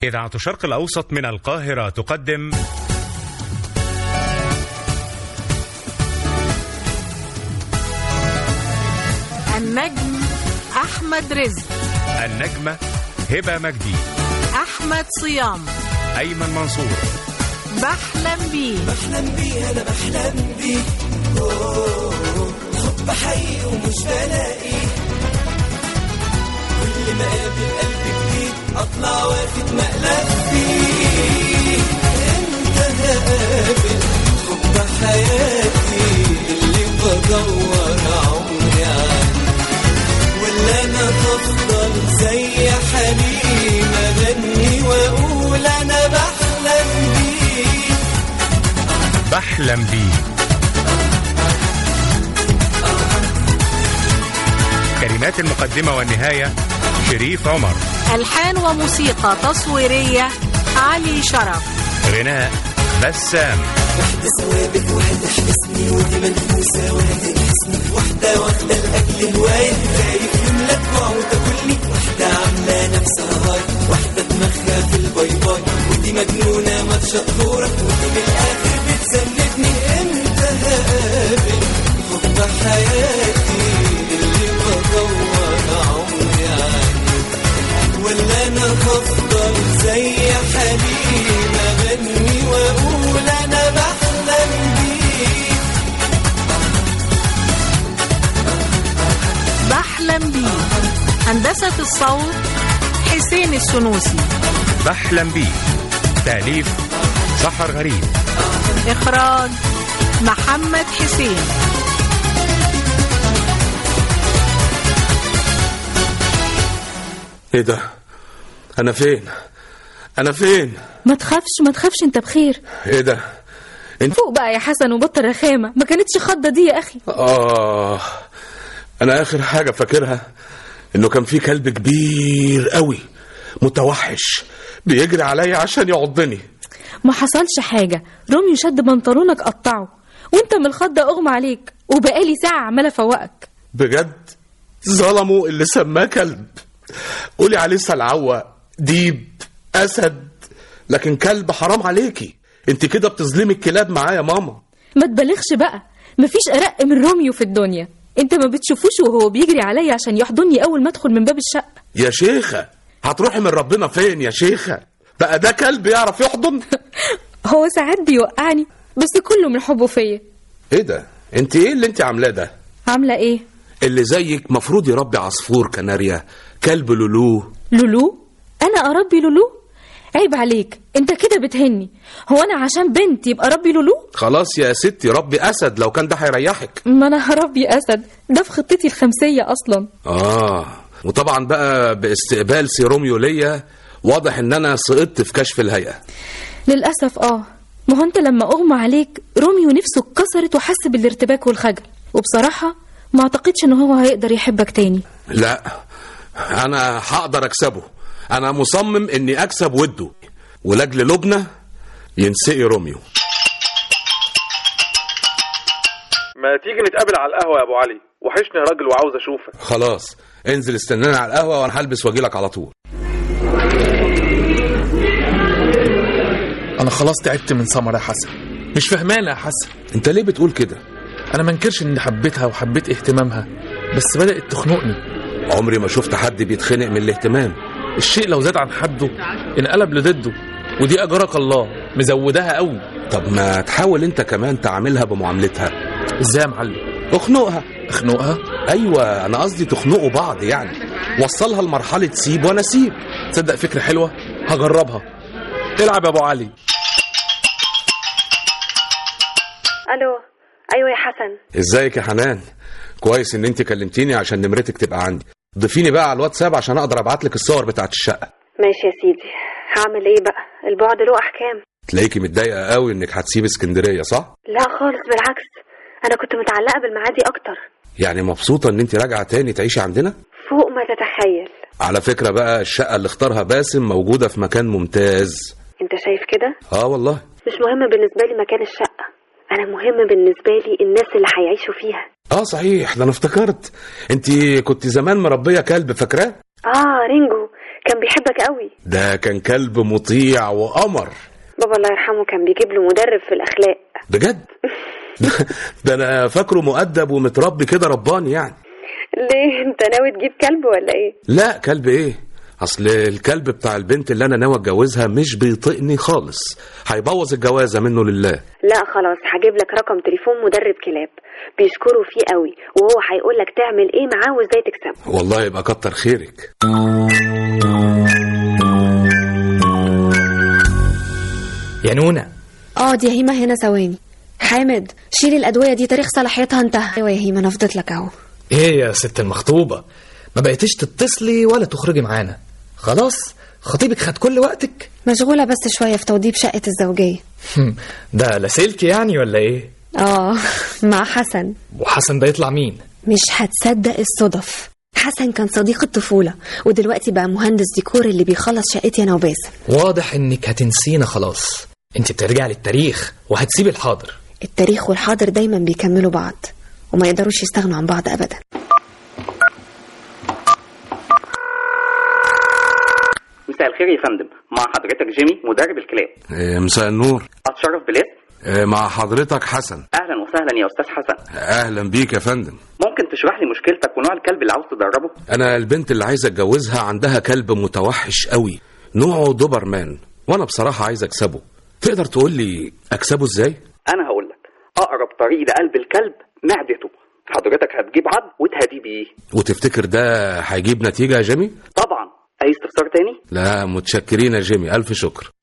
إذاعة الشرق الأوسط من القاهرة تقدم النجم أحمد رزق النجمة هبة مجدي أحمد صيام أيمن منصور بحلم بيه بحلم بيه انا بحلم بيه أوه، حب حي ومش بلاقيه كل ما اقابل قلب جديد اطلع واخد مقلب فيه انت هقابل حب حياتي اللي بدور عمري عنه ولا انا هفضل زي حليم اغني واقول انا بحلم بيه بحلم بيه كلمات المقدمة والنهاية شريف عمر ألحان وموسيقى تصويرية علي شرف غناء بسام واحدة ثوابت واحدة حبسني ودي منفوسة وهذه اسمي واحدة واخدة الأكل هواية خايف يملى طمع وتاكلني واحدة عاملة نفسها هاي واحدة دماغها في الباي باي ودي مجنونة ماتشة كورة ودي من الآخر بتسندني امتى هقابل حب حياتي اللي بدور عمري عنه ولا انا هفضل زي حليم اغني واقول انا بحلم بيه بحلم بيه هندسة الصوت حسين السنوسي بحلم بيه تأليف سحر غريب إخراج محمد حسين ايه ده انا فين انا فين ما تخافش ما تخافش انت بخير ايه ده انت فوق بقى يا حسن وبطل رخامه ما كانتش خضه دي يا اخي اه انا اخر حاجه فاكرها انه كان في كلب كبير قوي متوحش بيجري عليا عشان يعضني ما حصلش حاجه روميو شد بنطلونك قطعه وانت من الخضه اغمى عليك وبقالي ساعه عماله افوقك بجد ظلموا اللي سماه كلب قولي عليه سلعوة ديب اسد لكن كلب حرام عليكي انت كده بتظلمي الكلاب معايا يا ماما ما تبالغش بقى مفيش ارق من روميو في الدنيا انت ما بتشوفوش وهو بيجري عليا عشان يحضني اول ما ادخل من باب الشقه يا شيخة هتروحي من ربنا فين يا شيخة بقى ده كلب يعرف يحضن هو ساعات بيوقعني بس كله من حبه فيا ايه ده انت ايه اللي انت عاملاه ده عامله ايه اللي زيك مفروض يربي عصفور كناريا كلب لولو لولو انا اربي لولو عيب عليك انت كده بتهني هو انا عشان بنت يبقى ربي لولو خلاص يا ستي ربي اسد لو كان ده هيريحك ما انا هربي اسد ده في خطتي الخمسيه اصلا اه وطبعا بقى باستقبال سي روميو ليا واضح ان انا سقطت في كشف الهيئه للاسف اه ما هو انت لما اغمى عليك روميو نفسه اتكسرت وحس بالارتباك والخجل وبصراحه ما اعتقدش ان هو هيقدر يحبك تاني لا انا هقدر اكسبه انا مصمم اني اكسب وده ولاجل لبنى ينسقي روميو ما تيجي نتقابل على القهوة يا أبو علي وحشني يا راجل وعاوز أشوفك خلاص انزل استناني على القهوه وانا هلبس واجيلك على طول انا خلاص تعبت من سمر يا حسن مش فهمانه يا حسن انت ليه بتقول كده انا ما انكرش اني حبيتها وحبيت اهتمامها بس بدات تخنقني عمري ما شفت حد بيتخنق من الاهتمام الشيء لو زاد عن حده انقلب لضده ودي اجرك الله مزوداها قوي طب ما تحاول انت كمان تعاملها بمعاملتها ازاي يا معلم اخنقها اخنقها ايوه انا قصدي تخنقوا بعض يعني وصلها لمرحله سيب وانا سيب تصدق فكره حلوه هجربها العب يا ابو علي الو ايوه يا حسن ازيك يا حنان كويس ان انت كلمتيني عشان نمرتك تبقى عندي ضيفيني بقى على الواتساب عشان اقدر ابعت لك الصور بتاعت الشقه ماشي يا سيدي هعمل ايه بقى البعد له احكام تلاقيكي متضايقه قوي انك هتسيب اسكندريه صح لا خالص بالعكس انا كنت متعلقه بالمعادي اكتر يعني مبسوطه ان انت راجعه تاني تعيشي عندنا فوق ما تتخيل على فكره بقى الشقه اللي اختارها باسم موجوده في مكان ممتاز انت شايف كده اه والله مش مهم بالنسبه لي مكان الشقه انا مهم بالنسبه لي الناس اللي هيعيشوا فيها اه صحيح ده انا افتكرت انت كنت زمان مربيه كلب فاكراه اه رينجو كان بيحبك قوي ده كان كلب مطيع وقمر بابا الله يرحمه كان بيجيب له مدرب في الاخلاق بجد ده انا فاكره مؤدب ومتربي كده رباني يعني ليه انت ناوي تجيب كلب ولا ايه لا كلب ايه اصل الكلب بتاع البنت اللي انا ناوي اتجوزها مش بيطيقني خالص هيبوظ الجوازه منه لله لا خلاص هجيب لك رقم تليفون مدرب كلاب بيشكروا فيه قوي وهو هيقول لك تعمل ايه معاه وازاي تكسبه والله يبقى كتر خيرك يا نونا اه دي هيما هنا ثواني حامد شيل الادويه دي تاريخ صلاحيتها انتهى ايوه يا هيما انا فضيت لك اهو ايه يا ست المخطوبة ما بقيتيش تتصلي ولا تخرجي معانا خلاص خطيبك خد كل وقتك مشغوله بس شويه في توضيب شقه الزوجيه هم، ده لاسلكي يعني ولا ايه اه مع حسن وحسن ده يطلع مين مش هتصدق الصدف حسن كان صديق الطفولة ودلوقتي بقى مهندس ديكور اللي بيخلص شقتي أنا وباسم واضح انك هتنسينا خلاص انت بترجعي للتاريخ وهتسيبي الحاضر التاريخ والحاضر دايما بيكملوا بعض وما يقدروش يستغنوا عن بعض أبدا مساء الخير يا فندم مع حضرتك جيمي مدرب الكلاب إيه، مساء النور اتشرف بالاسم إيه، مع حضرتك حسن اهلا وسهلا يا استاذ حسن اهلا بيك يا فندم ممكن تشرح لي مشكلتك ونوع الكلب اللي عاوز تدربه انا البنت اللي عايز اتجوزها عندها كلب متوحش قوي نوعه دوبرمان وانا بصراحه عايز اكسبه تقدر تقول لي اكسبه ازاي انا هقول لك اقرب طريق لقلب الكلب معدته حضرتك هتجيب عض وتهديه بيه وتفتكر ده هيجيب نتيجه يا جيمي طبعا اي استفسار تاني لا متشكرين يا جيمي الف شكر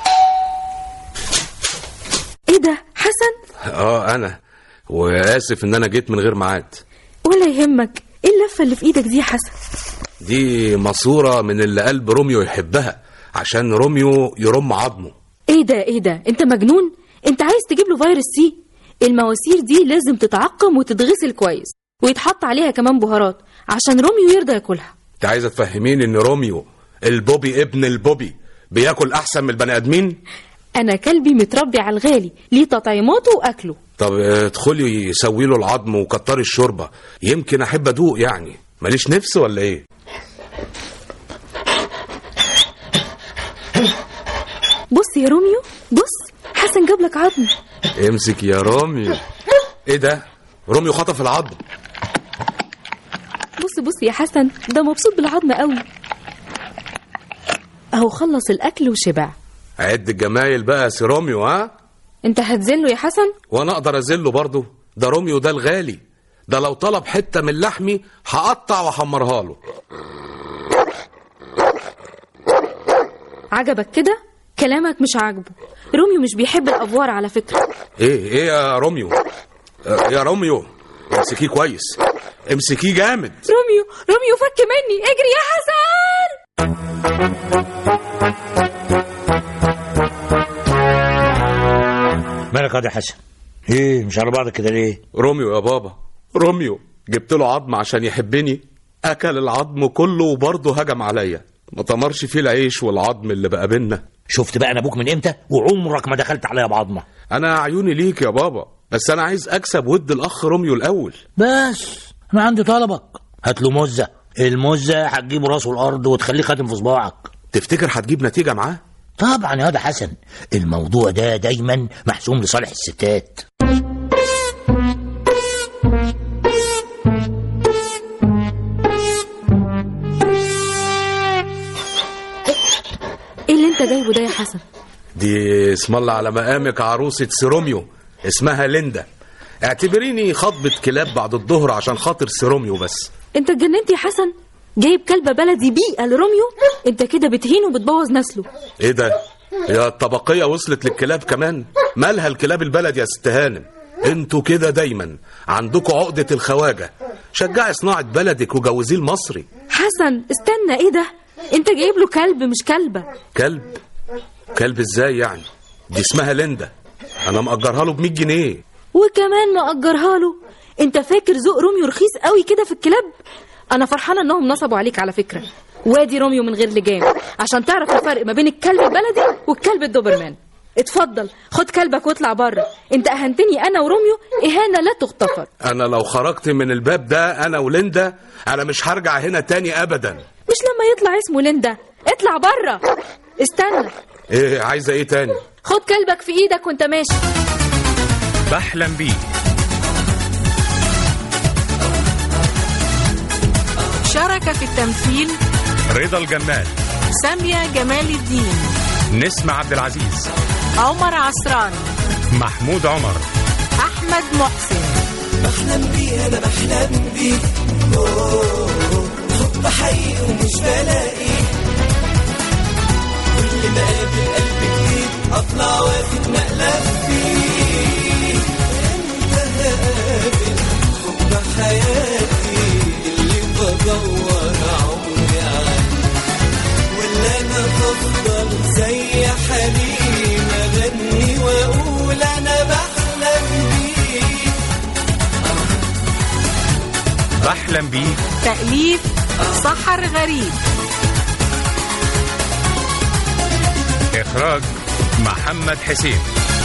ايه ده حسن اه انا واسف ان انا جيت من غير ميعاد ولا يهمك ايه اللفه اللي في ايدك دي يا حسن دي ماسوره من اللي قلب روميو يحبها عشان روميو يرم عظمه ايه ده ايه ده انت مجنون انت عايز تجيب له فيروس سي المواسير دي لازم تتعقم وتتغسل كويس ويتحط عليها كمان بهارات عشان روميو يرضى ياكلها انت عايزه تفهميني ان روميو البوبي ابن البوبي بياكل احسن من البني ادمين انا كلبي متربي على الغالي ليه تطعيماته واكله طب اه، ادخلي يسوي له العظم وكتري الشوربه يمكن احب ادوق يعني ماليش نفس ولا ايه بص يا روميو بص حسن جاب لك عظم امسك يا روميو ايه ده روميو خطف العظم بص بص يا حسن ده مبسوط بالعظم قوي اهو خلص الاكل وشبع عد الجمايل بقى يا سي روميو ها انت هتذله يا حسن وانا اقدر اذله برضه ده روميو ده الغالي ده لو طلب حته من لحمي هقطع واحمرها له عجبك كده كلامك مش عاجبه روميو مش بيحب الافوار على فكره ايه ايه يا روميو اه، يا روميو امسكيه كويس امسكيه جامد روميو روميو فك مني اجري يا حسن مالك يا حسن ايه مش على بعضك كده ليه روميو يا بابا روميو جبت له عظم عشان يحبني اكل العظم كله وبرضه هجم عليا ما طمرش فيه العيش والعظم اللي بقى بينا شفت بقى انا ابوك من امتى وعمرك ما دخلت عليا بعظمه انا عيوني ليك يا بابا بس انا عايز اكسب ود الاخ روميو الاول بس انا عندي طلبك هات له مزه المزه هتجيب راسه الارض وتخليه خاتم في صباعك تفتكر هتجيب نتيجه معاه طبعا يا ده حسن الموضوع ده دايما محسوم لصالح الستات ايه اللي انت جايبه ده يا حسن دي اسم الله على مقامك عروسة سيروميو اسمها ليندا اعتبريني خطبة كلاب بعد الظهر عشان خاطر سيروميو بس انت اتجننت يا حسن جايب كلبة بلدي بيئة لروميو انت كده بتهينه وبتبوظ نسله ايه ده يا الطبقية وصلت للكلاب كمان مالها الكلاب البلد يا ست هانم انتوا كده دايما عندكوا عقدة الخواجة شجعي صناعة بلدك وجوزيه المصري حسن استنى ايه ده انت جايب له كلب مش كلبة كلب كلب ازاي يعني دي اسمها ليندا انا مأجرها له ب 100 جنيه وكمان مأجرها له انت فاكر ذوق روميو رخيص قوي كده في الكلاب انا فرحانة انهم نصبوا عليك على فكرة وادي روميو من غير لجام عشان تعرف الفرق ما بين الكلب البلدي والكلب الدوبرمان اتفضل خد كلبك واطلع بره انت اهنتني انا وروميو اهانة لا تغتفر انا لو خرجت من الباب ده انا وليندا انا مش هرجع هنا تاني ابدا مش لما يطلع اسمه ليندا اطلع بره استنى ايه عايزه ايه تاني خد كلبك في ايدك وانت ماشي بحلم بيه شارك في التمثيل رضا الجمال سامية جمال الدين نسمة عبد العزيز عمر عصران محمود عمر أحمد محسن بحلم بيه انا بحلم بيه أوه، حب حقيقي ومش بلاقيه كل ما اقابل قلب جديد اطلع واخد مقلب فيه انت هقابل حب حياتي اللي بدور عمري عنه ولا انا هفضل زي حليم اغني واقول انا بحلم بيه بحلم بيه تأليف سحر غريب إخراج محمد حسين